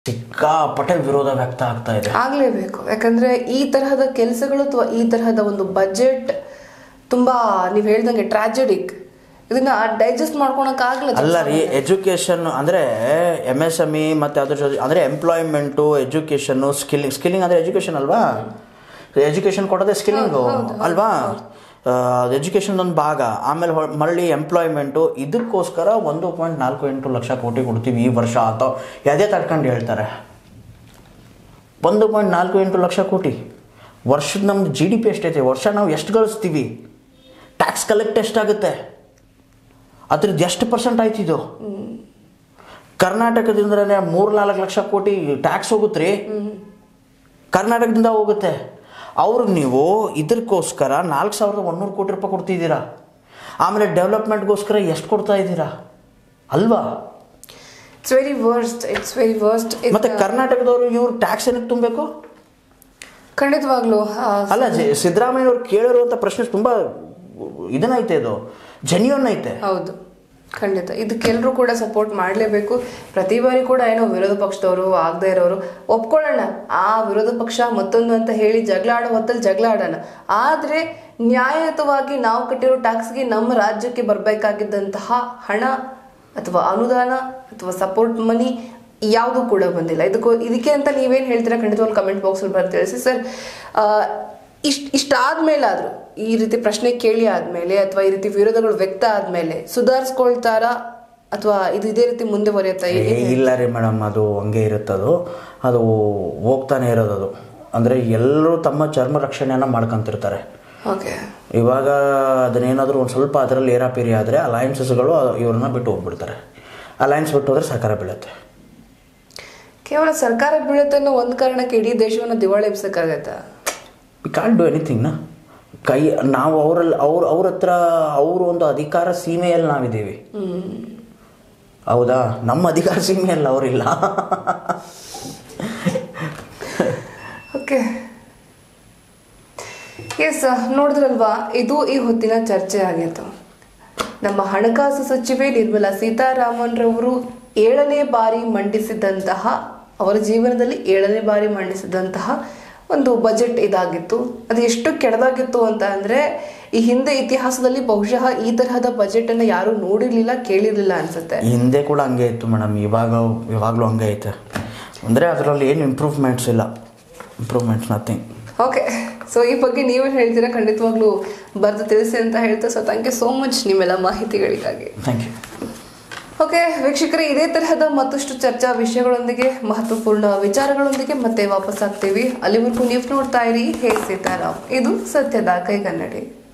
ಸಿಕ್ಕಾಪಟ್ಟೆ ವಿರೋಧ ವ್ಯಕ್ತ ಆಗ್ತಾ ಇದೆ ಆಗ್ಲೇಬೇಕು ಯಾಕಂದ್ರೆ ಈ ತರಹದ ಕೆಲಸಗಳು ಅಥವಾ ಈ ತರಹದ ಒಂದು ಬಜೆಟ್ ತುಂಬಾ ನೀವ್ ಹೇಳ್ದಂಗೆ ಟ್ರಾಜಡಿಕ್ ಇದನ್ನ ಡೈಜೆಸ್ಟ್ ಮಾಡ್ಕೊಳಕ್ ಆಗಲ್ಲ ಅಲ್ಲ ರೀ ಎಜುಕೇಶನ್ ಅಂದರೆ ಎಮ್ ಎಸ್ ಎಮ್ ಇ ಮತ್ತು ಅದ್ರ ಜೊತೆ ಅಂದರೆ ಎಂಪ್ಲಾಯ್ಮೆಂಟು ಎಜುಕೇಷನ್ನು ಸ್ಕಿಲ್ಲಿಂಗ್ ಸ್ಕಿಲ್ಲಿಂಗ್ ಅಂದರೆ ಎಜುಕೇಷನ್ ಅಲ್ವಾ ಎಜುಕೇಷನ್ ಕೊಡೋದೇ ಸ್ಕಿಲ್ಲಿಂಗು ಅಲ್ವಾ ಎಜುಕೇಷನ್ ಒಂದು ಭಾಗ ಆಮೇಲೆ ಹೊ- ಮರಳಿ ಎಂಪ್ಲಾಯ್ಮೆಂಟು ಇದಕ್ಕೋಸ್ಕರ ಒಂದು ಪಾಯಿಂಟ್ ನಾಲ್ಕು ಎಂಟು ಲಕ್ಷ ಕೋಟಿ ಕೊಡ್ತೀವಿ ಈ ವರ್ಷ ಅಥವಾ ಯಾವುದೇ ತಡ್ಕೊಂಡು ಹೇಳ್ತಾರೆ ಒಂದು ಪಾಯಿಂಟ್ ನಾಲ್ಕು ಎಂಟು ಲಕ್ಷ ಕೋಟಿ ವರ್ಷದ ನಮ್ದು ಜಿ ಡಿ ಪಿ ಎಷ್ಟೈತೆ ವರ್ಷ ನಾವು ಎಷ್ಟು ಗಳಿಸ್ತೀವಿ ಟ್ಯಾಕ್ಸ್ ಕಲೆಕ್ಟ್ ಎಷ್ಟಾಗುತ್ತೆ ಅದ್ರದ್ದು ಎಷ್ಟು ಪರ್ಸೆಂಟ್ ಆಯ್ತು ಇದು ಕರ್ನಾಟಕದಿಂದನೇ ಮೂರು ನಾಲ್ಕು ಲಕ್ಷ ಕೋಟಿ ಟ್ಯಾಕ್ಸ್ ಹೋಗುತ್ತೆ ರೀ ಕರ್ನಾಟಕದಿಂದ ಹೋಗುತ್ತೆ ಅವ್ರಿಗೆ ನೀವು ಇದಕ್ಕೋಸ್ಕರ ನಾಲ್ಕು ಸಾವಿರದ ಒಂದೂರು ಕೋಟಿ ರೂಪಾಯಿ ಕೊಡ್ತಿದ್ದೀರಾ ಆಮೇಲೆ ಡೆವಲಪ್ಮೆಂಟ್ಗೋಸ್ಕರ ಎಷ್ಟು ಕೊಡ್ತಾ ಇದ್ದೀರಾ ಅಲ್ವಾ it's very worst it's very worst ಮತ್ತೆ ಕರ್ನಾಟಕದವರು ಇವ್ರು ಟ್ಯಾಕ್ಸ್ ಏನಕ್ಕೆ ತುಂಬಬೇಕು ಖಂಡಿತವಾಗ್ಲು ಆ, ಅಲ್ಲ ಜೆ- ಸಿದ್ದರಾಮಯ್ಯವ್ರು ಕೇಳಿರುವಂಥ ಪ್ರಶ್ನೆ ತುಂಬ ಇದನ್ನೈತೆ ಇದು ಜೆನ್ಯೂನ್ ಐತೆ ಹೌದು ಖಂಡಿತ ಇದಕ್ಕೆಲ್ಲರೂ ಕೂಡ ಸಪೋರ್ಟ್ ಮಾಡಲೇಬೇಕು ಪ್ರತಿ ಬಾರಿ ಕೂಡ ಏನೋ ವಿರೋಧ ಪಕ್ಷದವರು ಆಗದೆ ಇರೋರು ಒಪ್ಕೊಳ್ಳೋಣ ಆ ವಿರೋಧ ಪಕ್ಷ ಮತ್ತೊಂದು ಅಂತ ಹೇಳಿ ಜಗಳ ಆಡೋ ಹೊತ್ತಲ್ಲಿ ಜಗಳ ಆಡೋಣ ಆದರೆ ನ್ಯಾಯಯುತವಾಗಿ ನಾವು ಕಟ್ಟಿರೋ ಟ್ಯಾಕ್ಸ್ಗೆ ನಮ್ಮ ರಾಜ್ಯಕ್ಕೆ ಬರಬೇಕಾಗಿದ್ದಂತಹ ಹಣ ಅಥವಾ ಅನುದಾನ ಅಥವಾ ಸಪೋರ್ಟ್ ಮನಿ ಯಾವುದೂ ಕೂಡ ಬಂದಿಲ್ಲ ಇದಕ್ಕೂ ಇದಕ್ಕೆ ಅಂತ ನೀವೇನು ಹೇಳ್ತೀರಾ ಖಂಡಿತವಾಗಿ ಕಮೆಂಟ್ ಬಾಕ್ಸಲ್ಲಿ ಬರ್ದು ತಿಳಿಸಿ ಸರ್ ಇಷ್ಟ ಇಷ್ಟಾದ್ಮೇಲಾದ್ರೂ ಈ ರೀತಿ ಪ್ರಶ್ನೆ ಕೇಳಿ ಆದ್ಮೇಲೆ ಅಥವಾ ಈ ರೀತಿ ವಿರೋಧಗಳು ವ್ಯಕ್ತ ಆದ್ಮೇಲೆ ಸುಧಾರಿಸ್ಕೊಳ್ತಾರಾ ಅಥವಾ ಇದು ಇದೇ ರೀತಿ ಮುಂದೆ ಬರೆಯುತ್ತಾ ಏ, ಇಲ್ಲ ರೀ ಮೇಡಮ್ ಅದು ಹಂಗೆ ಇರುತ್ತದು ಅದು ಹೋಗ್ತಾನೆ ಇರೋದು ಅದು ಅಂದರೆ ಎಲ್ಲರೂ ತಮ್ಮ ಚರ್ಮ ರಕ್ಷಣೆಯನ್ನು ಮಾಡ್ಕೊಂತಿರ್ತಾರೆ ಓಕೆ ಇವಾಗ ಅದನ್ನೇನಾದರೂ ಒಂದು ಸ್ವಲ್ಪ ಅದರಲ್ಲಿ ಏರಾಪೇರಿ ಆದರೆ ಅಲಯನ್ಸಸ್ಗಳು ಇವ್ರನ್ನ ಬಿಟ್ಟು ಹೋಗ್ಬಿಡ್ತಾರೆ ಅಲಯನ್ಸ್ ಬಿಟ್ಟು ಹೋದ್ರೆ ಸರ್ಕಾರ ಬೀಳುತ್ತೆ ಕೇವಲ ಸರ್ಕಾರ ಬೀಳುತ್ತೆ ಅನ್ನೋ ಒಂದು ಕಾರಣಕ್ಕೆ ಇಡೀ ದೇಶವನ್ನ ದಿವಾಳಿ ಎಬ್ಸಕ್ಕಾಗತ್ತಾ ವಿ ಕಾಂಟ್ ಡೂ ಎನಿಥಿಂಗ್ ನಾ ಕೈ ನಾವು ಅವರಲ್ಲಿ ಅವ್ರ ಅವ್ರ ಹತ್ರ ಅವರು ಒಂದು ಅಧಿಕಾರ ಸೀಮೆಯಲ್ಲಿ ನಾವಿದ್ದೀವಿ ಹೌದಾ ನಮ್ಮ ಅಧಿಕಾರ ಸೀಮೆಯಲ್ಲಿ ಅವರಿಲ್ಲ ಓಕೆ ಎಸ್ ನೋಡಿದ್ರಲ್ವಾ ಇದು ಈ ಹೊತ್ತಿನ ಚರ್ಚೆ ಆಗಿತ್ತು ನಮ್ಮ ಹಣಕಾಸು ಸಚಿವೆ ನಿರ್ಮಲಾ ಸೀತಾರಾಮನ್ ರವರು ಏಳನೇ ಬಾರಿ ಮಂಡಿಸಿದಂತಹ ಅವರ ಜೀವನದಲ್ಲಿ ಏಳನೇ ಬಾರಿ ಮಂಡಿಸಿದಂತಹ ಒಂದು ಬಜೆಟ್ ಇದಾಗಿತ್ತು ಅದು ಎಷ್ಟು ಕೆಡದಾಗಿತ್ತು ಅಂತ ಅಂದ್ರೆ ಈ ಹಿಂದೆ ಇತಿಹಾಸದಲ್ಲಿ ಬಹುಶಃ ಈ ತರಹದ ಬಜೆಟ್ ಅನ್ನ ಯಾರು ನೋಡಿರ್ಲಿಲ್ಲ ಕೇಳಿರ್ಲಿಲ್ಲ ಅನ್ಸುತ್ತೆ ಹಿಂದೆ ಕೂಡ ಹಂಗೆ ಇತ್ತು ಮೇಡಮ್ ಇವಾಗ ಇವಾಗಲೂ ಹಂಗೆ ಐತೆ ಅಂದರೆ ಅದರಲ್ಲಿ ಏನು ಇಂಪ್ರೂವ್ಮೆಂಟ್ಸ್ ಇಲ್ಲ ಇಂಪ್ರೂವ್ಮೆಂಟ್ಸ್ ನಥಿಂಗ್ ಓಕೆ ಸೊ ಈ ಬಗ್ಗೆ ನೀವೇನು ಹೇಳ್ತೀರಾ ಖಂಡಿತವಾಗ್ಲೂ ಬರೆದು ತಿಳಿಸಿ ಅಂತ ಹೇಳ್ತಾ so thank you so much ನಿಮ್ಮೆಲ್ಲ ಮಾಹಿತಿಗಳಿಗಾಗಿ ಥ್ಯಾಂಕ್ ಯು ಓಕೆ ವೀಕ್ಷಕರೇ ಇದೇ ತರಹದ ಮತ್ತಷ್ಟು ಚರ್ಚಾ ವಿಷಯಗಳೊಂದಿಗೆ ಮಹತ್ವಪೂರ್ಣ ವಿಚಾರಗಳೊಂದಿಗೆ ಮತ್ತೆ ವಾಪಸ್ ಆಗ್ತೀವಿ ಅಲ್ಲಿವರೆಗೂ ನೀವು ನೋಡ್ತಾ ಇರಿ ಹೇ ಸೀತಾರಾಮ್ ಇದು ಸತ್ಯದ ಕೈಗನ್ನಡಿ